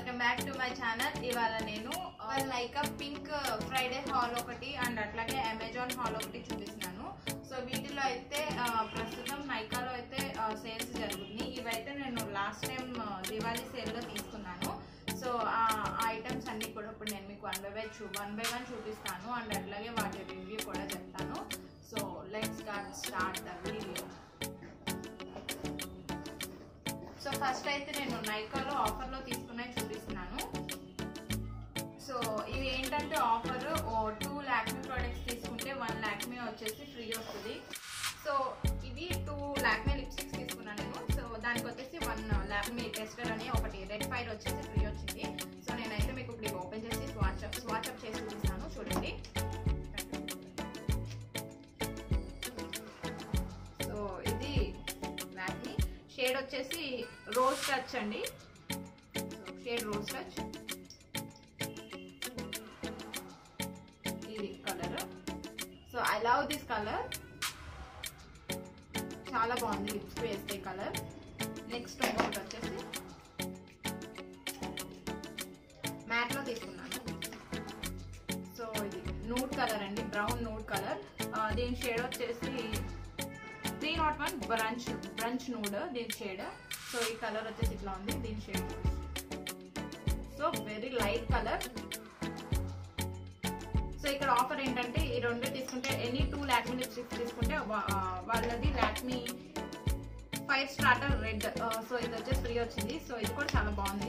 Welcome back to my channel ఇవాళ నేను like pink Friday haul ఒకటి అండ్ అట్లాగే అమెజాన్ హాల్ ఒకటి చూపిస్తున్నాను సో వీటిలో అయితే ఆ, ప్రస్తుతం నైకాలో అయితే సేల్స్ జరుగుతున్నాయి ఇవైతే నేను లాస్ట్ టైం దివాళీ సేల్లో తీసుకున్నాను సో ఆ ఐటమ్స్ అన్ని కూడా ఇప్పుడు నేను మీకు వన్ బై వై చూ వన్ బై వన్ చూపిస్తాను అండ్ అట్లాగే వాటి రివ్యూ కూడా చెప్తాను so let's start the video so first అయితే నేను నైకాలో ఆఫర్లో తీసుకున్నవి చూపిస్తున్నాను సో ఇవి ఏంటంటే ఆఫర్ టూ లాక్మీ ప్రోడక్ట్స్ తీసుకుంటే వన్ లాక్మీ వచ్చేసి ఫ్రీ వస్తుంది సో ఇవి టూ లాక్మీ లిప్స్టిక్స్ తీసుకున్నాను నేను సో దానికి వచ్చేసి వన్ లాక్మీ టెస్టర్ అని ఒకటి రెడ్ ఫైర్ వచ్చేసి ఫ్రీ వచ్చింది సో నేనైతే మీకు ఇప్పుడు ఇవి ఓపెన్ చేసి స్వాచ్ స్వాచ్ అప్ చేసి చూపిస్తాను చూడండి సో ఇది లాక్మీ షేడ్ వచ్చేసి రోజ్ టచ్ అండి షేడ్ రోజ్ టచ్ ఇది colour so I love this colour చాలా బాగుంది లిప్స్ వేస్తే కలర్ నెక్స్ట్ ఇంకొకటి వచ్చేసి మ్యాట్ లో తీసుకున్నాను సో ఇది నూడ్ కలర్ అండి బ్రౌన్ నూడ్ కలర్ దీని షేడ్ వచ్చేసి three nought one brunch brunch nude దీని షేడ్ సో ఈ కలర్ వచ్చేసి ఇట్లా ఉంది దీని shade so very light colour so ఇక్కడ ఆఫర్ ఏంటంటే ఈ రెండు తీసుకుంటే ఎనీ టూ లాక్మీ లిప్స్టిక్స్ తీసుకుంటే వా- ఆ, వాళ్ళది Lakme five starter red so ఇది వచ్చేసి ఫ్రీ వచ్చింది సో ఇది కూడా చాలా బాగుంది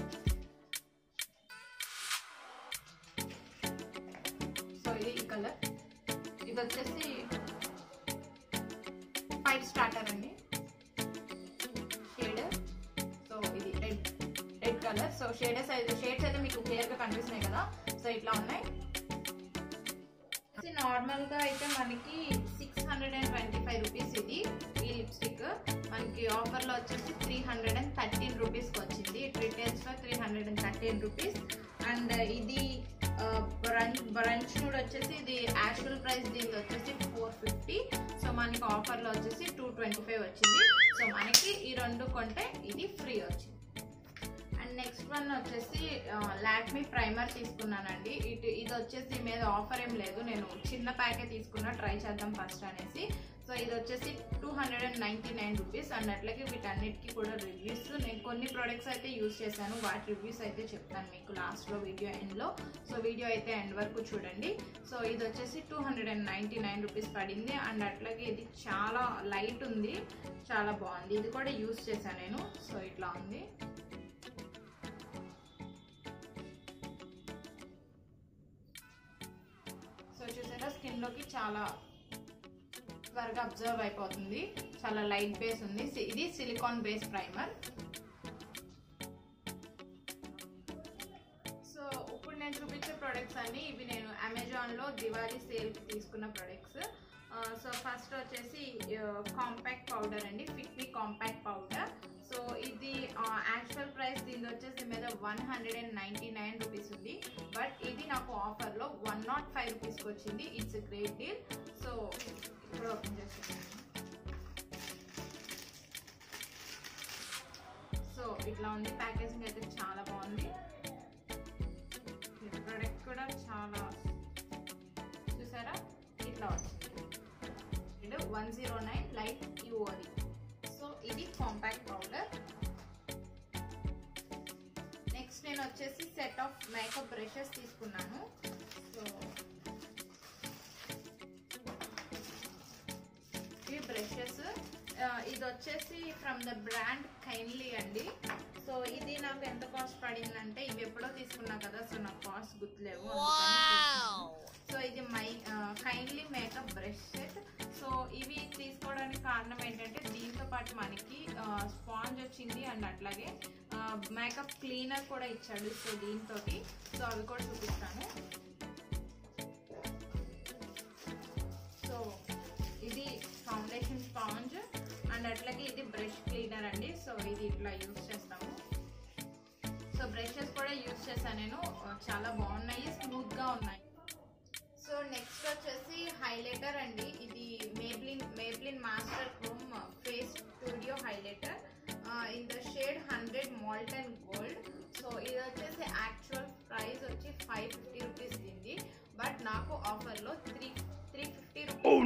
సో ఇది ఈ కలర్ ఇది వచ్చేసి ఫైవ్ స్టార్టర్ అండి షేడ్ సో ఇది red red colour so shades అయితే షేడ్స్ అయితే మీకు క్లియర్ గా కనిపిస్తున్నాయి కదా సో ఇట్లా ఉన్నాయి నార్మల్ గా అయితే మనకి six hundred and twenty five rupees ఇది ఈ లిప్స్టిక్ మనకి ఆఫర్ లో వచ్చేసి three hundred and thirteen rupees కి వచ్చింది it retails for three hundred and thirteen rupees and ఇది బ్రంచ్ బ్రంచ్ నూడ్ వచ్చేసి ఇది యాక్చువల్ ప్రైస్ దీనిది వచ్చేసి ఫోర్ ఫిఫ్టీ సో మనకి ఆఫర్లో వచ్చేసి టూ ట్వంటీ ఫైవ్ వచ్చింది సో మనకి ఈ రెండు కొంటే ఇది ఫ్రీ వచ్చింది అండ్ నెక్స్ట్ వన్ వచ్చేసి లాక్మీ ప్రైమర్ తీసుకున్నానండి ఇటు ఇది వచ్చేసి మీద ఆఫర్ ఏం లేదు నేను చిన్న ప్యాకే తీసుకున్నా ట్రై చేద్దాం ఫస్ట్ అనేసి సో ఇది వచ్చేసి two hundred and ninety nine rupees and అట్లాగే వీటన్నిటికీ కూడా రివ్యూస్ నేను కొన్ని ప్రోడక్ట్స్ అయితే యూస్ చేశాను వాటి రివ్యూస్ అయితే చెప్తాను మీకు లాస్ట్లో వీడియో ఎండ్లో సో వీడియో అయితే ఎండ్ వరకు చూడండి సో ఇది వచ్చేసి two hundred and ninety nine rupees పడింది అండ్ అట్లాగే ఇది చాలా లైట్ ఉంది చాలా బాగుంది ఇది కూడా యూస్ చేశాను నేను సో ఇట్లా ఉంది సో చూసారా స్కిన్ లోకి చాలా త్వరగా అబ్జర్వ్ అయిపోతుంది చాలా లైట్ బేస్ ఉంది సి- ఇది సిలికాన్ బేస్ ప్రైమర్ సో ఇప్పుడు నేను చూపించే ప్రొడక్ట్స్ అన్ని ఇవి నేను అమెజాన్ లో దివాళీ సేల్ తీసుకున్న ప్రొడక్ట్స్ సో ఫస్ట్ వచ్చేసి కాంపాక్ట్ పౌడర్ అండి fit me compact powder so ఇది యాక్చువల్ ప్రైస్ దీని వచ్చేసి మీద one hundred and ninety nine rupees ఉంది బట్ ఇది నాకు ఆఫర్లో వన్ నాట్ ఫైవ్ రూపీస్కి వచ్చింది ఇట్స్ గ్రేట్ డీల్ సో ఇప్పుడు ఓపెన్ చేస్తాను సో ఇట్లా ఉంది ప్యాకేజింగ్ అయితే చాలా బాగుంది ప్రోడక్ట్ కూడా చాలా చూసారా ఇట్లా వచ్చింది ఇది వన్ జీరో నైన్ లైట్ యూఓది సో ఇది కాంపాక్ట్ పౌడర్ నెక్స్ట్ నేను వచ్చేసి సెట్ ఆఫ్ మేకప్ బ్రషెస్ తీసుకున్నాను సో ఇవి బ్రషెస్ ఇది వచ్చేసి ఫ్రమ్ ద బ్రాండ్ కైండ్లీ అండి సో ఇది నాకు ఎంత కాస్ట్ పడిందంటే ఇవి ఎప్పుడో తీసుకున్నా కదా సో నాకు కాస్ట్ గుర్తులేవు సో ఇది my kindly makeup brush set so ఇవి తీసుకోవడానికి కారణం ఏంటంటే దీంతో పాటు మనకి స్పాంజ్ వచ్చింది అండ్ అట్లాగే మేకప్ క్లీనర్ కూడా ఇచ్చాడు సో దీంతో సో అవి కూడా చూపిస్తాను సో ఇది ఫౌండేషన్ స్పాంజ్ అండ్ అట్లాగే ఇది బ్రష్ క్లీనర్ అండి సో ఇది ఇట్లా యూస్ చేస్తాము సో బ్రషెస్ కూడా యూస్ చేశాను నేను చాలా బాగున్నాయి స్మూత్ గా ఉన్నాయి సో నెక్స్ట్ వచ్చేసి హైలైటర్ అండి ఇది Maybelline Maybelline master chrome face studio highlighter in the shade hundred malt and gold so ఇది వచ్చేసి యాక్చువల్ ప్రైస్ వచ్చి ఫైవ్ ఫిఫ్టీ రూపీస్ దీంది బట్ నాకు ఆఫర్లో త్రీ త్రీ ఫిఫ్టీ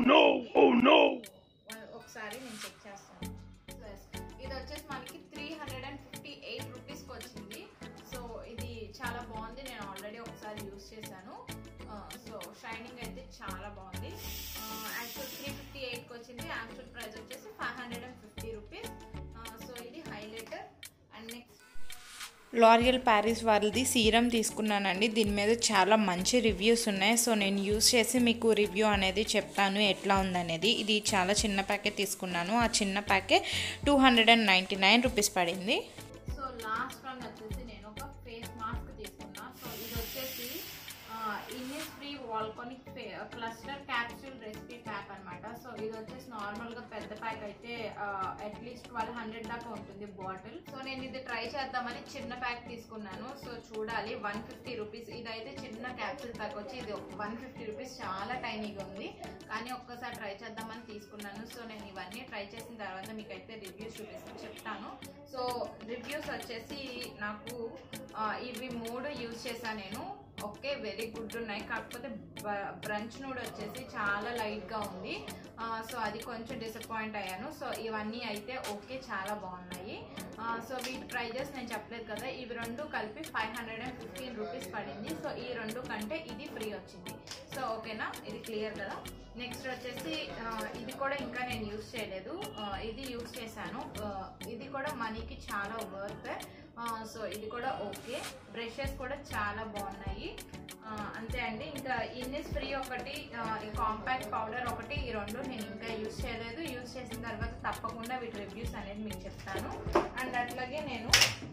రూపీస్ ఒకసారి నేను చెక్ చేస్తాను Yes. ఇది వచ్చేసి మనకి three hundred and fifty eight రూపీస్కి వచ్చింది సో ఇది చాలా బాగుంది నేను ఆల్రెడీ ఒకసారి యూస్ చేశాను సో షైనింగ్ అయితే చాలా బాగుంది యాక్చువల్ త్రీ ఫిఫ్టీ ఎయిట్కి వచ్చింది యాక్చువల్ ప్రైస్ వచ్చేసి five hundred and fifty rupees so ఇది highlighter and next L'Oreal Paris వాళ్ళది సీరం తీసుకున్నానండి దీని మీద చాలా మంచి రివ్యూస్ ఉన్నాయి సో నేను యూస్ చేసి మీకు రివ్యూ అనేది చెప్తాను ఎట్లా ఉందనేది ఇది చాలా చిన్న ప్యాకెట్ తీసుకున్నాను ఆ చిన్న packet two hundred and ninety nine rupees పడింది సో లాస్ట్ వన్ వచ్చేసి నేను ఒక ఫేస్ మాస్క్ తీసుకున్నా సో ఇది వచ్చేసి Innisfree volcanic cluster capsule recipe pack అనమాట సో ఇది వచ్చేసి నార్మల్గా పెద్ద ప్యాక్ అయితే అట్లీస్ట్ ట్వెల్వ్ హండ్రెడ్ దాకా ఉంటుంది బాటిల్ సో నేను ఇది ట్రై చేద్దామని చిన్న ప్యాక్ తీసుకున్నాను సో చూడాలి వన్ ఫిఫ్టీ రూపీస్ ఇదైతే చిన్న క్యాప్సూల్ ప్యాక్ వచ్చి ఇది వన్ ఫిఫ్టీ రూపీస్ చాలా టైనీగా ఉంది కానీ ఒక్కసారి ట్రై చేద్దామని తీసుకున్నాను సో నేను ఇవన్నీ ట్రై చేసిన తర్వాత మీకైతే రివ్యూస్ చూపిస్తాను చెప్తాను సో రివ్యూస్ వచ్చేసి నాకు ఆ, ఇవి మూడు యూజ్ చేశాను నేను ఓకే వెరీ గుడ్ ఉన్నాయి కాకపోతే బ్రంచ్ నూడ్ వచ్చేసి చాలా లైట్గా ఉంది ఆ, సో అది కొంచెం డిసప్పాయింట్ అయ్యాను సో ఇవన్నీ అయితే ఓకే చాలా బాగున్నాయి ఆ, సో వీటి ప్రైజెస్ నేను చెప్పలేదు కదా ఇవి రెండు కలిపి five hundred and fifteen rupees పడింది సో ఈ రెండు కంటే ఇది ఫ్రీ వచ్చింది సో ఓకేనా ఇది క్లియర్ కదా నెక్స్ట్ వచ్చేసి ఆ, ఇది కూడా ఇంకా నేను యూస్ చేయలేదు ఆ, ఇది యూస్ చేశాను ఆ, ఇది కూడా మనీకి చాలా వర్త్ సో ఇది కూడా ఓకే బ్రషెస్ కూడా చాలా బాగున్నాయి ఆ, అంతే అండి ఇంకా ఇన్నిస్ ఫ్రీ ఒకటి కాంపాక్ట్ పౌడర్ ఒకటి ఈ రెండు నేను ఇంకా యూస్ చేయలేదు యూస్ చేసిన తర్వాత తప్పకుండా వీటి రివ్యూస్ అనేది మీకు చెప్తాను అండ్ అట్లాగే నేను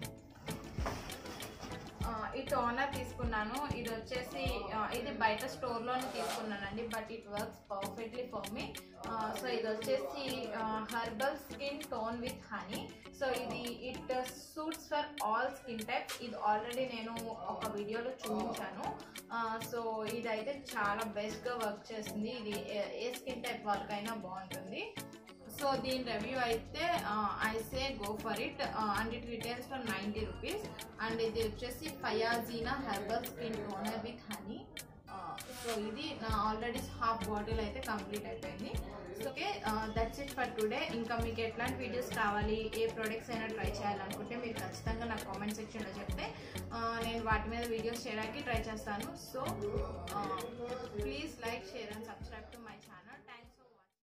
ఆ, ఈ టోనర్ తీసుకున్నాను ఇది వచ్చేసి ఆ, ఇది బయట స్టోర్లోనే తీసుకున్నానండి but it works perfectly for me so ఇది వచ్చేసి herbal skin tone with honey so ఇది it suits for all skin types ఇది ఆల్రెడీ నేను ఒక వీడియోలో చూపించాను సో ఇదైతే చాలా బెస్ట్గా వర్క్ చేస్తుంది ఇది ఏ- ఏ స్కిన్ టైప్ వాళ్ళకైనా బాగుంటుంది సో దీని రివ్యూ అయితే I say go for it and it retails for ninety rupees and ఇది వచ్చేసి ఫయాజీనా herbal skin toner with honey so ఇది నా ఆల్రెడీ హాఫ్ బాటిల్ అయితే కంప్లీట్ అయిపోయింది so okay that's it for today ఇంకా మీకు ఎట్లాంటి వీడియోస్ కావాలి ఏ ప్రొడక్ట్స్ అయినా ట్రై చేయాలనుకుంటే మీరు ఖచ్చితంగా నాకు కామెంట్ సెక్షన్లో చెప్తే ఆ, నేను వాటి మీద వీడియోస్ చేయడానికి ట్రై చేస్తాను సో ప్లీజ్